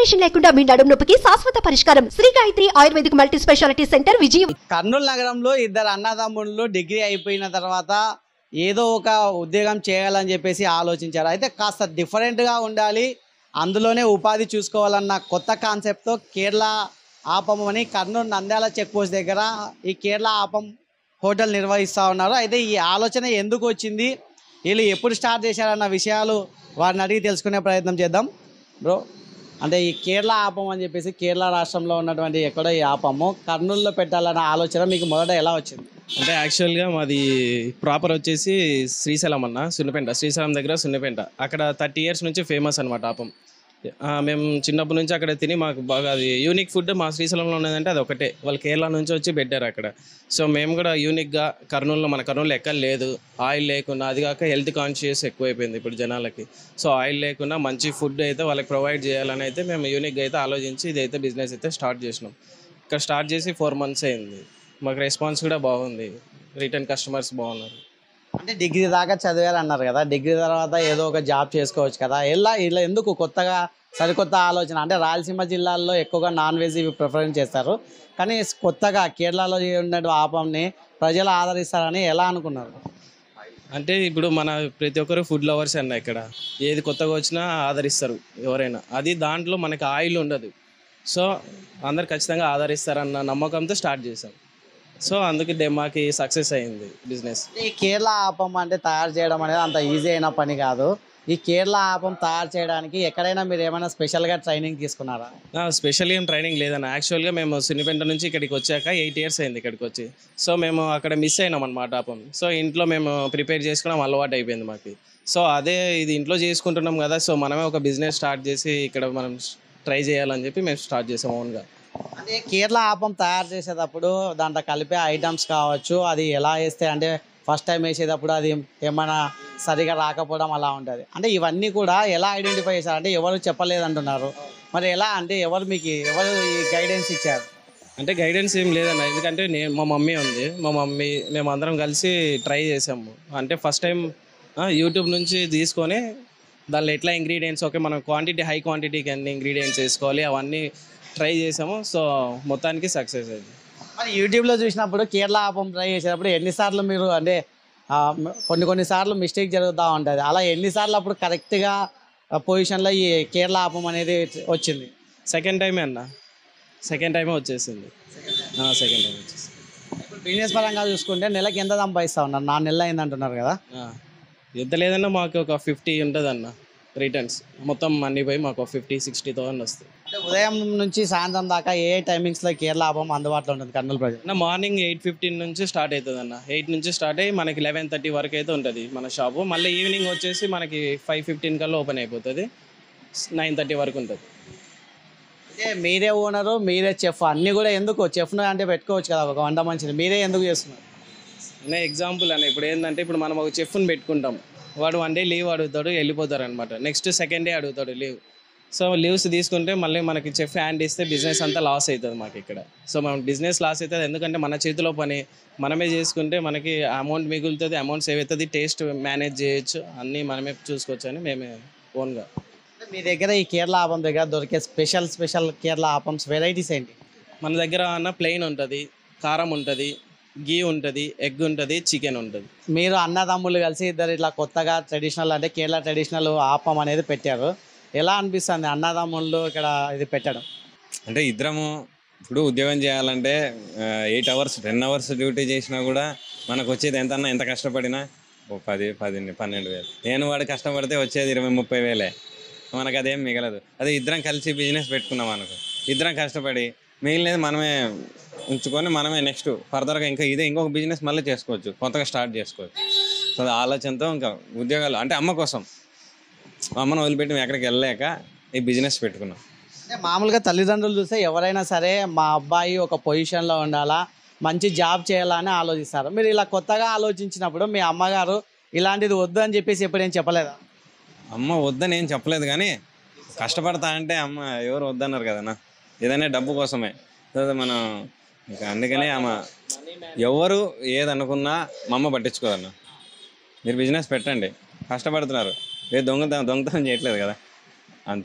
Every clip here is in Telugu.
ఆపరేషన్ లేకుండా మీ నడుము నొప్పికి శాశ్వత పరిష్కారం Sri Gayatri ayurvedic multi speciality centre విజయం కర్నూలు నగరంలో ఇద్దరు అన్నదమ్ముళ్ళు డిగ్రీ అయిపోయిన తర్వాత ఏదో ఒక ఉద్యోగం చేయాలని చెప్పేసి ఆలోచించారు అయితే కాస్త డిఫరెంట్గా ఉండాలి అందులోనే ఉపాధి చూసుకోవాలన్న కొత్త కాన్సెప్ట్తో కేరళ ఆపం అని కర్నూలు నంద్యాల చెక్ పోస్ట్ దగ్గర ఈ కేరళ ఆపం హోటల్ నిర్వహిస్తూ ఉన్నారు అయితే ఈ ఆలోచన ఎందుకు వచ్చింది వీళ్ళు ఎప్పుడు స్టార్ట్ చేశారన్న విషయాలు వారిని అడిగి తెలుసుకునే ప్రయత్నం చేద్దాం బ్రో అంటే ఈ కేరళ ఆపం అని చెప్పేసి కేరళ రాష్ట్రంలో ఉన్నటువంటి ఎక్కడో ఈ ఆపము కర్నూలులో పెట్టాలన్న ఆలోచన మీకు మొదట ఎలా వచ్చింది అంటే యాక్చువల్గా మాది ప్రాపర్ వచ్చేసి శ్రీశైలం అన్న సున్నపెంట శ్రీశైలం దగ్గర సున్నపెంట అక్కడ థర్టీ ఇయర్స్ నుంచి ఫేమస్ అనమాట ఆపం ఆ, మేము చిన్నప్పటి నుంచి అక్కడ తిని మాకు బాగా అది యూనిక్ ఫుడ్ మా శ్రీశైలంలో ఉన్నదంటే అది ఒకటే వాళ్ళు కేరళ నుంచి వచ్చి పెట్టారు అక్కడ సో మేము కూడా యూనిక్గా కర్నూలులో మన కర్నూలులో ఎక్కడ లేదు ఆయిల్ లేకుండా అది కాక హెల్త్ కాన్షియస్ ఎక్కువైపోయింది ఇప్పుడు జనాలకి సో ఆయిల్ లేకుండా మంచి ఫుడ్ అయితే వాళ్ళకి ప్రొవైడ్ చేయాలని అయితే మేము యూనిక్గా అయితే ఆలోచించి ఇదైతే బిజినెస్ అయితే స్టార్ట్ చేసినాం ఇక్కడ స్టార్ట్ చేసి ఫోర్ మంత్స్ అయింది మాకు రెస్పాన్స్ కూడా బాగుంది రిటర్న్ కస్టమర్స్ బాగున్నారు అంటే డిగ్రీ దాకా చదివారు అన్నారు కదా డిగ్రీ తర్వాత ఏదో ఒక జాబ్ చేసుకోవచ్చు కదా ఎలా ఇలా ఎందుకు కొత్తగా సరికొత్త ఆలోచన అంటే రాయలసీమ జిల్లాల్లో ఎక్కువగా నాన్ వెజ్ ఇవి ప్రిఫరెన్స్ చేస్తారు కానీ కొత్తగా కేరళలో ఉన్న ఆపంని ప్రజలు ఆదరిస్తారని ఎలా అనుకున్నారు అంటే ఇప్పుడు మన ప్రతి ఒక్కరు ఫుడ్ లవర్స్ అన్న ఇక్కడ ఏది కొత్తగా వచ్చినా ఆదరిస్తారు ఎవరైనా అది దాంట్లో మనకి ఆయిల్ ఉండదు సో అందరు ఖచ్చితంగా ఆదరిస్తారన్న నమ్మకంతో స్టార్ట్ చేసాం సో అందుకే డే- మాకు సక్సెస్ అయింది బిజినెస్ ఈ కేరళ ఆపం అంటే తయారు చేయడం అనేది అంత ఈజీ అయిన పని కాదు ఈ కేరళ ఆపం తయారు చేయడానికి ఎక్కడైనా మీరు ఏమైనా స్పెషల్గా ట్రైనింగ్ తీసుకున్నారా స్పెషల్ ఏం ట్రైనింగ్ లేదన్న యాక్చువల్గా మేము సున్నిపెంట నుంచి ఇక్కడికి వచ్చాక ఎయిట్ ఇయర్స్ అయింది ఇక్కడికి వచ్చి సో మేము అక్కడ మిస్ అయినాం అనమాట పాపం సో ఇంట్లో మేము ప్రిపేర్ చేసుకోవడం అలవాటు అయిపోయింది మాకు సో అదే ఇది ఇంట్లో చేసుకుంటున్నాం కదా సో మనమే ఒక బిజినెస్ స్టార్ట్ చేసి ఇక్కడ మనం ట్రై చేయాలని చెప్పి మేము స్టార్ట్ చేసాం ఓన్గా అంటే కేరళ ఆపం తయారు చేసేటప్పుడు దాంట్లో కలిపే ఐటమ్స్ కావచ్చు అది ఎలా వేస్తే అంటే ఫస్ట్ టైం వేసేటప్పుడు అది ఏమైనా సరిగా రాకపోవడం అలా ఉంటుంది అంటే ఇవన్నీ కూడా ఎలా ఐడెంటిఫై చేశారు అంటే ఎవరు చెప్పలేదంటున్నారు మరి ఎలా అంటే ఎవరు మీకు ఎవరు ఈ గైడెన్స్ ఇచ్చారు అంటే గైడెన్స్ ఏం లేదన్న ఎందుకంటే నేను మా మమ్మీ ఉంది మా మమ్మీ మేము అందరం కలిసి ట్రై చేసాము అంటే ఫస్ట్ టైం యూట్యూబ్ నుంచి తీసుకొని దానిలో ఎట్లా ఇంగ్రీడియంట్స్ ఓకే మనం క్వాంటిటీ హై క్వాంటిటీకి అన్ని ఇంగ్రీడియంట్స్ వేసుకోవాలి అవన్నీ ట్రై చేసాము సో మొత్తానికి సక్సెస్ అయింది మరి యూట్యూబ్లో చూసినప్పుడు కేరళ ఆపం ట్రై చేసేటప్పుడు ఎన్నిసార్లు మీరు అంటే ఆ, కొన్ని కొన్ని సార్లు మిస్టేక్ జరుగుతూ ఉంటుంది అలా ఎన్నిసార్లు అప్పుడు కరెక్ట్గా పొజిషన్లో ఈ కేరళ ఆపం అనేది వచ్చింది సెకండ్ టైమే అన్న సెకండ్ టైమే వచ్చేసింది సెకండ్ టైం వచ్చేసింది ఇప్పుడు బిజినెస్ పరంగా చూసుకుంటే నెలకి ఎంత సంపాదిస్తా ఉన్నారు నా నెల అయింది అంటున్నారు కదా ఆ, ఎంత లేదన్నా మాకు ఒక ఫిఫ్టీ ఉంటుంది అన్న రిటర్న్స్ మొత్తం అన్ని పోయి మాకు ఫిఫ్టీ సిక్స్టీ థౌసండ్ వస్తుంది అంటే ఉదయం నుంచి సాయంత్రం దాకా ఏ టైమింగ్స్లో కేరళ ఆపం అందుబాటులో ఉంటుంది కర్నూలు ప్రజలు అన్న మార్నింగ్ ఎయిట్ ఫిఫ్టీన్ నుంచి స్టార్ట్ అవుతుంది అన్న ఎయిట్ నుంచి స్టార్ట్ అయ్యి మనకి లెవెన్ థర్టీ వరకు అయితే ఉంటుంది మన షాపు మళ్ళీ ఈవినింగ్ వచ్చేసి మనకి ఫైవ్ ఫిఫ్టీన్ కల్లా ఓపెన్ అయిపోతుంది నైన్ థర్టీ వరకు ఉంటుంది అంటే మీరే ఓనరు మీరే చెఫ్ అన్నీ కూడా ఎందుకు చెఫ్ను అంటే పెట్టుకోవచ్చు కదా ఒక వంట మనిషిని మీరే ఎందుకు చేస్తున్నారు అనే ఎగ్జాంపుల్ అన్న ఇప్పుడు ఏంటంటే ఇప్పుడు మనం ఒక చెఫ్ని పెట్టుకుంటాం వాడు వన్ డే లీవ్ అడుగుతాడు వెళ్ళిపోతారు అనమాట నెక్స్ట్ సెకండ్ డే అడుగుతాడు లీవ్ సో లీవ్స్ తీసుకుంటే మళ్ళీ మనకి చెఫ్ హ్యాండ్ ఇస్తే బిజినెస్ అంతా లాస్ అవుతుంది మాకు ఇక్కడ సో మనం బిజినెస్ లాస్ అవుతుంది ఎందుకంటే మన చేతిలో పని మనమే చేసుకుంటే మనకి అమౌంట్ మిగులుతుంది అమౌంట్ సేవ్ అవుతుంది టేస్ట్ మేనేజ్ చేయొచ్చు అన్నీ మనమే చూసుకోవచ్చు అని మేమే ఓన్గా అంటే మీ దగ్గర ఈ కేరళ ఆపం దగ్గర దొరికే special special Kerala appams varieties ఏంటి మన దగ్గర అన్న ప్లెయిన్ ఉంటుంది కారం ఉంటుంది గీ ఉంటుంది ఎగ్ ఉంటుంది చికెన్ ఉంటుంది మీరు అన్నదమ్ములు కలిసి ఇద్దరు ఇట్లా కొత్తగా ట్రెడిషనల్ అంటే కేరళ ట్రెడిషనల్ ఆపం అనేది పెట్టారు ఎలా అనిపిస్తుంది అన్నదమ్ముళ్ళు ఇక్కడ ఇది పెట్టడం అంటే ఇద్దరము ఇప్పుడు ఉద్యోగం చేయాలంటే eight hours ten hours duty చేసినా కూడా మనకు వచ్చేది ఎంత ఎంత కష్టపడినా ఓ పది పది పన్నెండు వేలు నేను వాడు కష్టపడితే వచ్చేది ఇరవై ముప్పై వేలే మనకు అదేం మిగలదు అదే ఇద్దరం కలిసి బిజినెస్ పెట్టుకున్నాం అనుకో ఇద్దరం కష్టపడి మిగిలినది మనమే ఉంచుకొని మనమే నెక్స్ట్ ఫర్దర్గా ఇంకా ఇదే ఇంకొక బిజినెస్ మళ్ళీ చేసుకోవచ్చు కొత్తగా స్టార్ట్ చేసుకోవచ్చు సో అది ఆలోచనతో ఇంకా ఉద్యోగాలు అంటే అమ్మ కోసం అమ్మను వదిలిపెట్టి మేము ఎక్కడికి వెళ్ళలేక ఈ బిజినెస్ పెట్టుకున్నాం అంటే మామూలుగా తల్లిదండ్రులు చూస్తే ఎవరైనా సరే మా అబ్బాయి ఒక పొజిషన్లో ఉండాలా మంచి జాబ్ చేయాలని ఆలోచిస్తారు మీరు ఇలా కొత్తగా ఆలోచించినప్పుడు మీ అమ్మగారు ఇలాంటిది వద్దు అని చెప్పేసి ఎప్పుడేం చెప్పలేదా అమ్మ వద్దని ఏం చెప్పలేదు కానీ కష్టపడతా అంటే అమ్మ ఎవరు వద్దన్నారు కదన్నా ఏదైనా డబ్బు కోసమే తర్వాత మనం ఇంకా అందుకనే అమ్మ ఎవరు ఏది అనుకున్నా మా అమ్మ పట్టించుకోదన్న మీరు బిజినెస్ పెట్టండి కష్టపడుతున్నారు ఏ దొంగతనం దొంగతనం చేయట్లేదు కదా అంతే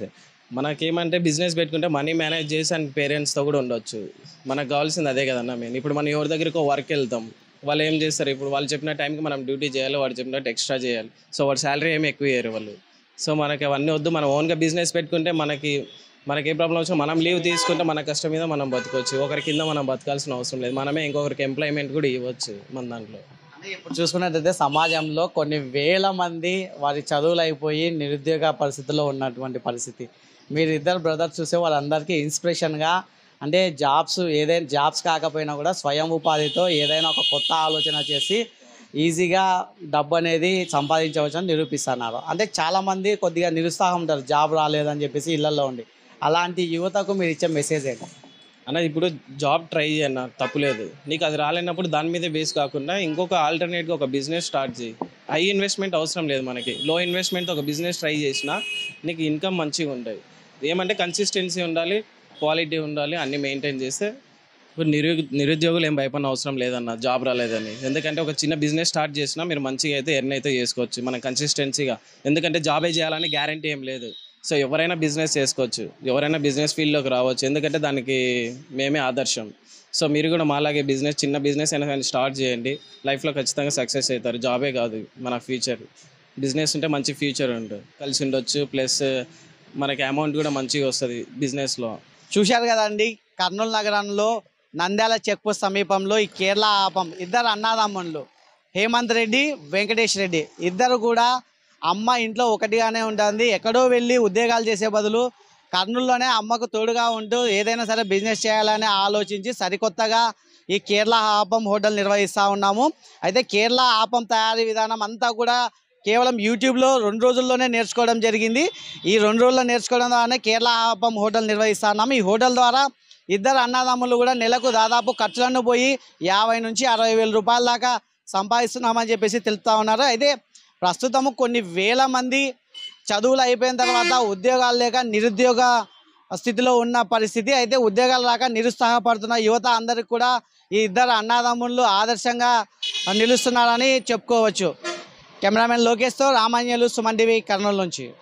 మనకేమంటే బిజినెస్ పెట్టుకుంటే మనీ మేనేజ్ చేసి అండ్ పేరెంట్స్తో కూడా ఉండొచ్చు మనకు కావాల్సింది అదే కదన్నా మెయిన్ ఇప్పుడు మనం ఎవరి దగ్గరికి వర్క్ వెళ్తాం వాళ్ళు ఏం చేస్తారు ఇప్పుడు వాళ్ళు చెప్పిన టైంకి మనం డ్యూటీ చేయాలి వాడు చెప్పినట్టు ఎక్స్ట్రా చేయాలి సో వాడు శాలరీ ఏమి ఎక్కువ ఇయ్యరు వాళ్ళు సో మనకి అవన్నీ వద్దు మనం ఓన్గా బిజినెస్ పెట్టుకుంటే మనకి మనకి ఏ ప్రాబ్లం వచ్చినా మనం లీవ్ తీసుకుంటే మన కష్టం మీద మనం బతకొచ్చు ఒకరి కింద మనం బతకాల్సిన అవసరం లేదు మనమే ఇంకొకరికి ఎంప్లాయ్మెంట్ కూడా ఇవ్వచ్చు మన దాంట్లో అంటే ఇప్పుడు చూసుకున్నట్టయితే సమాజంలో కొన్ని వేల మంది వారి చదువులు అయిపోయి నిరుద్యోగ పరిస్థితిలో ఉన్నటువంటి పరిస్థితి మీరు ఇద్దరు బ్రదర్స్ చూసే వాళ్ళందరికీ ఇన్స్పిరేషన్గా అంటే జాబ్స్ ఏదైనా జాబ్స్ కాకపోయినా కూడా స్వయం ఉపాధితో ఏదైనా ఒక కొత్త ఆలోచన చేసి ఈజీగా డబ్బు అనేది సంపాదించవచ్చని నిరూపిస్తున్నారు అంటే చాలామంది కొద్దిగా నిరుత్సాహం ఉంటారు జాబ్ రాలేదని చెప్పేసి ఇళ్లలో ఉండి అలాంటి యువతకు మీరు ఇచ్చే మెసేజ్ ఏంటి అన్న ఇప్పుడు జాబ్ ట్రై చేయన్న తప్పులేదు నీకు అది రాలేనప్పుడు దాని మీదే బేస్ కాకుండా ఇంకొక ఆల్టర్నేట్గా ఒక బిజినెస్ స్టార్ట్ చేయి హై ఇన్వెస్ట్మెంట్ అవసరం లేదు మనకి లో ఇన్వెస్ట్మెంట్ ఒక బిజినెస్ ట్రై చేసినా నీకు ఇన్కమ్ మంచిగా ఉంటుంది ఏమంటే కన్సిస్టెన్సీ ఉండాలి క్వాలిటీ ఉండాలి అన్నీ మెయింటైన్ చేస్తే ఇప్పుడు నిరు నిరుద్యోగులు ఏం భయపడిన అవసరం లేదన్న జాబ్ రాలేదని ఎందుకంటే ఒక చిన్న బిజినెస్ స్టార్ట్ చేసినా మీరు మంచిగా అయితే ఎర్న్ అయితే చేసుకోవచ్చు మనం కన్సిస్టెన్సీగా ఎందుకంటే జాబే చేయాలని గ్యారంటీ ఏం లేదు సో ఎవరైనా బిజినెస్ చేసుకోవచ్చు ఎవరైనా బిజినెస్ ఫీల్డ్లోకి రావచ్చు ఎందుకంటే దానికి మేమే ఆదర్శం సో మీరు కూడా మాలాగే బిజినెస్ చిన్న బిజినెస్ అయినా కానీ స్టార్ట్ చేయండి లైఫ్లో ఖచ్చితంగా సక్సెస్ అవుతారు జాబే కాదు మన ఫ్యూచర్ బిజినెస్ ఉంటే మంచి ఫ్యూచర్ ఉంటుంది కలిసి ఉండొచ్చు ప్లస్ మనకి అమౌంట్ కూడా మంచిగా వస్తుంది బిజినెస్లో చూశారు కదండి కర్నూలు నగరంలో నంద్యాల చెక్ పోస్ట్ సమీపంలో ఈ కేరళ ఆపం ఇద్దరు అన్నదమ్ముళ్ళు హేమంత్ రెడ్డి వెంకటేష్ రెడ్డి ఇద్దరు కూడా అమ్మ ఇంట్లో ఒకటిగానే ఉంటుంది ఎక్కడో వెళ్ళి ఉద్యోగాలు చేసే బదులు కర్నూలులోనే అమ్మకు తోడుగా ఉంటూ ఏదైనా సరే బిజినెస్ చేయాలని ఆలోచించి సరికొత్తగా ఈ కేరళ ఆపం హోటల్ నిర్వహిస్తూ ఉన్నాము అయితే కేరళ ఆపం తయారీ విధానం అంతా కూడా కేవలం యూట్యూబ్లో రెండు రోజుల్లోనే నేర్చుకోవడం జరిగింది ఈ రెండు రోజుల్లో నేర్చుకోవడం ద్వారానే కేరళ ఆపం హోటల్ నిర్వహిస్తున్నాము ఈ హోటల్ ద్వారా ఇద్దరు అన్నదమ్ములు కూడా నెలకు దాదాపు ఖర్చులను పోయి యాభై నుంచి అరవై వేల రూపాయల దాకా సంపాదిస్తున్నామని చెప్పేసి తెలుపుతా ఉన్నారు అయితే ప్రస్తుతము కొన్ని వేల మంది చదువులు అయిపోయిన తర్వాత ఉద్యోగాలు లేక నిరుద్యోగ స్థితిలో ఉన్న పరిస్థితి అయితే ఉద్యోగాలు రాక నిరుత్సాహపడుతున్న యువత అందరికి కూడా ఈ ఇద్దరు అన్నదమ్ముళ్ళు ఆదర్శంగా నిలుస్తున్నారని చెప్పుకోవచ్చు కెమెరామెన్ లోకేష్తో రామాన్యులు సుమన్ టీవీ కర్నూలు నుంచి